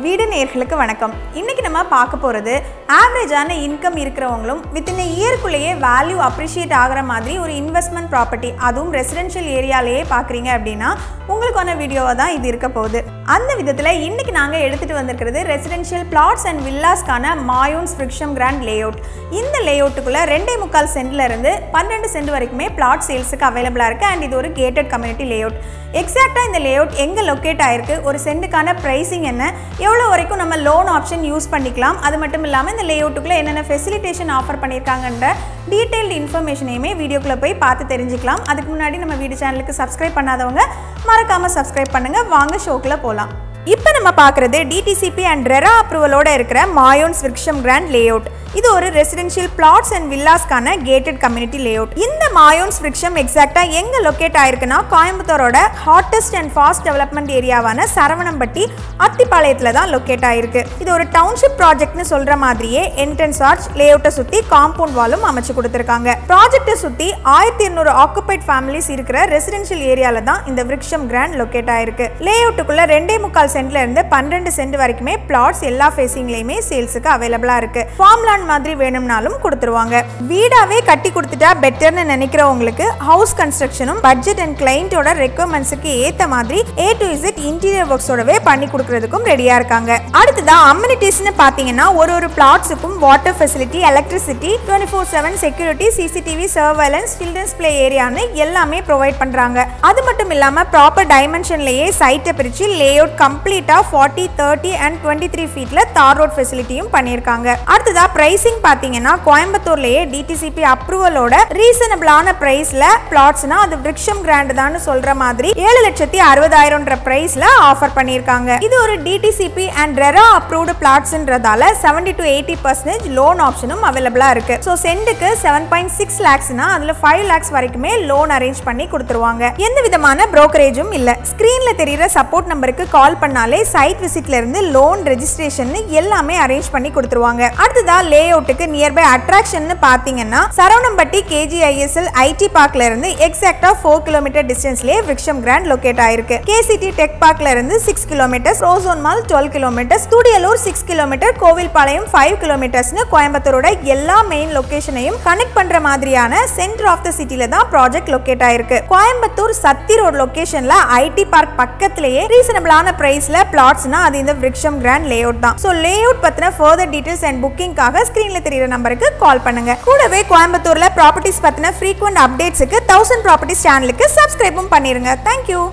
வீடு நேர்களுக்கு வணக்கம் இன்னைக்கு நம்ம பார்க்க போகிறது ஆவரேஜான இன்கம் இருக்கிறவங்களும் வித்தின் இயர்க்குள்ளேயே வேல்யூ அப்ரிஷியேட் ஆகிற மாதிரி ஒரு இன்வெஸ்ட்மெண்ட் ப்ராப்பர்ட்டி அதுவும் ரெசிடென்ஷியல் ஏரியாலேயே பார்க்குறீங்க அப்படின்னா உங்களுக்கான வீடியோவாக தான் இது இருக்க போகுது அந்த விதத்தில் இன்னைக்கு நாங்கள் எடுத்துகிட்டு வந்திருக்கிறது ரெசிடென்ஷியல் பிளாட்ஸ் அண்ட் வில்லாஸ்க்கான மாயோன்ஸ் ஃப்ரிக்ஷம் கிராண்ட் லேஅவுட் இந்த லேஅவுட்டுக்குள்ளே ரெண்டே முக்கால் சென்ட்ல இருந்து பன்னெண்டு சென்ட் வரைக்குமே பிளாட் சேல்ஸுக்கு அவைலபிளாக இருக்குது அண்ட் இது ஒரு கேட்டட் கம்யூனிட்டி லேஅவுட் எக்ஸாக்டாக இந்த லேஅவுட் எங்கே லொக்கேட் ஆயிருக்கு ஒரு சென்ட்டுக்கான ப்ரைஸிங் என்ன எவ்வளோ வரைக்கும் நம்ம லோன் ஆப்ஷன் யூஸ் பண்ணிக்கலாம் அது மட்டும் இல்லாமல் இந்த லேஅவுட்டுக்குள்ளே என்னென்ன ஃபெசிலிட்டேஷன் ஆஃபர் பண்ணியிருக்காங்கன்ற டீட்டெயில்டு இன்ஃபர்மேஷனையுமே வீடியோக்குள்ளே போய் பார்த்து தெரிஞ்சுக்கலாம் அதுக்கு முன்னாடி நம்ம வீடியோ சேனலுக்கு சப்ஸ்கிரைப் பண்ணாதவங்க மறக்காமல் சப்ஸ்கிரைப் பண்ணுங்கள் வாங்க ஷோக்குள்ளே போகலாம் இப்போ நம்ம பார்க்குறது டிடிசிபி அண்ட் ரெரா அப்ரூவலோட இருக்கிற மாயோன்ஸ் விருக்ஷம் கிராண்ட் லேஅவுட் இது ஒரு ரெசிடென்ஷியல் பிளாட்ஸ் அண்ட் வில்லாஸ்க்கான கேட்டட் கம்யூனிட்டி லேஅவுட் இந்த மாயோன்ஸ் விருக்ஷம் எக்ஸாக்டாக எங்கே லொக்கேட் ஆயிருக்குன்னா கோயம்புத்தூரோட ஹாட்டஸ்ட் அண்ட் ஃபாஸ்ட் டெவலப்மெண்ட் ஏரியாவான சரவணம்பட்டி அத்திப்பாளையத்தில் தான் லொக்கேட் ஆயிருக்கு இது ஒரு டவுன்ஷிப் ப்ராஜெக்ட்னு சொல்கிற மாதிரியே என்ட்ரன்ஸ் ஆர்ச் லேஅவுட்டை சுற்றி காம்பவுண்ட் வாலும் அமைச்சு கொடுத்துருக்காங்க ப்ராஜெக்டை சுற்றி ஆயிரத்தி இருநூறு ஆக்குபைட் ஃபேமிலிஸ் இருக்கிற ரெசிடென்ஷியல் ஏரியாவில் தான் இந்த விருக்ஷம் கிராண்ட் லொக்கேட் ஆயிருக்கு லேஅவுட்டுக்குள்ள ரெண்டே முக்கால் சென்ட்ல இருந்து பன்னெண்டு சென்ட் வரைக்குமே பிளாட்ஸ் எல்லா ஃபேஸிங்லயுமே சேல்ஸுக்கு அவைலபிளா இருக்கு ஃபார்ம் லேண்ட் மாதிரி வேணும்னாலும் கொடுத்துருவாங்க வீடாவே கட்டி கொடுத்துட்டா பெட்டர்னு நினைக்கிறவங்களுக்கு ஹவுஸ் கன்ஸ்ட்ரக்ஷனும் பட்ஜெட் அண்ட் கிளைண்டோட ரெக்குவயர்மெண்ட்ஸுக்கு ஏத்த மாதிரி ஏ டு இசட் இன்டீரியர் ஒர்க்ஸோடவே பண்ணி கொடுக்கறதுக்கும் ரெடியா இருக்காங்க அடுத்ததா அம்யூனிட்டிஸ்னு பாத்தீங்கன்னா ஒரு ஒரு பிளாட்ஸுக்கும் water facility electricity twenty four seven security CCTV surveillance children's play ஏரியான்னு எல்லாமே ப்ரொவைட் பண்றாங்க அது மட்டும் இல்லாம ப்ராப்பர் டைமென்ஷன்லயே சைட்டை பிரிச்சு லே அவுட் கம்ப்ளீட்டா forty thirty and twenty three ஃபீட்ல தார் ரோட் ஃபெசிலிட்டியும் பண்ணியிருக்காங்க அடுத்ததா பிரைசிங் பாத்தீங்கன்னா கோயம்புத்தூர்லயே டிடிசிபி அப்ரூவலோட ரீசனபிளான பிரைஸ்ல பிளாட்ஸ்னா அது விருக்ஷம் கிராண்ட் தான் சொல்ற மாதிரி ஏழு லட்சத்தி அறுபதாயிரம்ன்ற பிரைஸ்ல ஆஃபர் பண்ணியிருக்காங்க இது ஒரு டிடிசிபி அண்ட் ரெரா அப்ரூவ்டு பிளாட்ஸ்ன்றதால seventy to eighty percentage loan ஆப்ஷனும் அவைலபிளா இருக்கு ஸோ சென்ட்டுக்கு செவன் பாயிண்ட் சிக்ஸ் லேக்ஸ்னா அதுல ஃபைவ் லேக்ஸ் வரைக்குமே லோன் அரேஞ்ச் பண்ணி கொடுத்துருவாங்க எந்த விதமான புரோக்கரேஜும் இல்ல ஸ்கிரீன்ல தெரியுற சப்போர்ட் நம்பருக்கு கால் பண்ணாலே சைட் விசிட்ல இருந்து லோன் ரெஜிஸ்ட்ரேஷன் எல்லாமே அரேஞ்ச் பண்ணி கொடுத்துருவாங்க அடுத்ததா லே அவுட்டுக்கு நியர்பை அட்ராக்ஷன் பாத்தீங்கன்னா சரவணம்பட்டி கேஜிஐஎஸ்எல் ஐடி பார்க்ல இருந்து எக்ஸாக்டா ஃபோர் கிலோமீட்டர் டிஸ்டன்ஸ்லயே விக்ஷம் கிராண்ட் லொகேட் ஆயிருக்கு கேசிடி டெக் பார்க்ல இருந்து six kilometres Prozone mall twelve kilometres Thudiyalur six kilometre Kovilpalayam five கிலோமீட்டர்ஸ்னு கோயம்புத்தூரோட எல்லா மெயின் லொகேஷனையும் கனெக்ட் பண்ற மாதிரியான சென்டர் ஆஃப் த சிட்டில தான் ப்ராஜெக்ட் லொகேட் ஆயிருக்கு கோயம்புத்தூர் சத்தி ரோட் லொகேஷன்ல ஐடி பார்க் பக்கத்திலேயே ரீசனபிளான பிரைஸ்ல பிளாட்ஸ்னா அது இந்த விருக்ஷம் கிராண்ட் லே அவுட் தான் ஸோ லே அவுட் பத்தின ஃபர்தர் டீடைல்ஸ் அண்ட் புக்கிங்காக ஸ்கிரீன்ல தெரியுற நம்பருக்கு கால் பண்ணுங்க கூடவே கோயம்புத்தூர்ல ப்ராப்பர்ட்டிஸ் பத்தின ஃப்ரீக்வெண்ட் அப்டேட்ஸுக்கு தௌசண்ட் ப்ராப்பர்ட்டிஸ் சேனலுக்கு சப்ஸ்கிரைபும் பண்ணிருங்க தேங்க்யூ